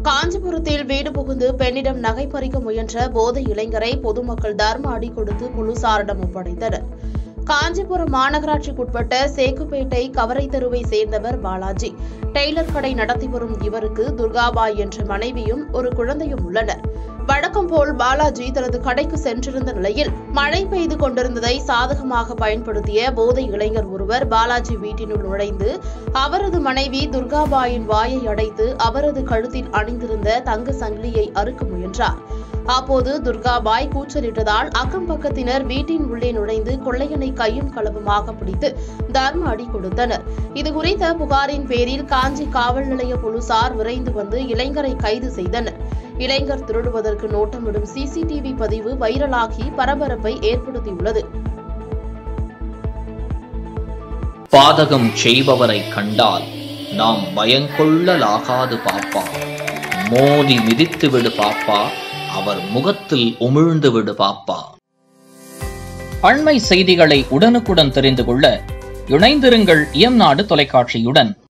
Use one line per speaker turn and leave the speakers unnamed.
காஞ்சிபுரத்தில் வீடு புகுந்து பெண்ணிடம் நகை பறிக்க முயன்ற போதை இளைஞரை பொதுமக்கள் தர்ம அடி கொடுத்து போலீசாரிடம் ஒப்படைத்தனர் காஞ்சிபுரம் மாநகராட்சிக்குட்பட்ட சேக்குப்பேட்டை கவரை தெருவை சேர்ந்தவர் பாலாஜி டெய்லர் கடை நடத்தி வரும் இவருக்கு துர்காபாய் என்ற மனைவியும் ஒரு குழந்தையும் உள்ளனர் வழக்கம் போல் பாலாஜி தனது கடைக்கு சென்றிருந்த நிலையில் மழை பெய்து கொண்டிருந்ததை சாதகமாக பயன்படுத்திய போதை இளைஞர் ஒருவர் பாலாஜி வீட்டினுள் நுழைந்து அவரது மனைவி துர்காபாயின் வாயை அடைத்து அவரது கழுத்தில் அணிந்திருந்த தங்க சங்கிலியை அறுக்க முயன்றார் அப்போது துர்காபாய் கூச்சலிட்டதால் அக்கம் பக்கத்தினர் வீட்டின் உள்ளே நுழைந்து கொள்ளையனை கையும் களவுமாக பிடித்து தர்ம அடி கொடுத்தனர் இதுகுறித்த புகாரின் பேரில் காஞ்சி காவல் நிலைய போலீசார் விரைந்து வந்து இளைஞரை கைது செய்தனர் இளைஞர் திருடுவதற்கு நோட்டமிடும் சிசிடிவி பதிவு வைரலாகி பரபரப்பை ஏற்படுத்தியுள்ளது
பாதகம் செய்பவரை கண்டால் நாம் பயங்கொள்ளலாகாது பாப்பா மோதி மிதித்து விடு பாப்பா அவர் முகத்தில் உமிழ்ந்து விடு பாப்பா அண்மை செய்திகளை உடனுக்குடன் தெரிந்து கொள்ள இணைந்திருங்கள் இயம்நாடு தொலைக்காட்சியுடன்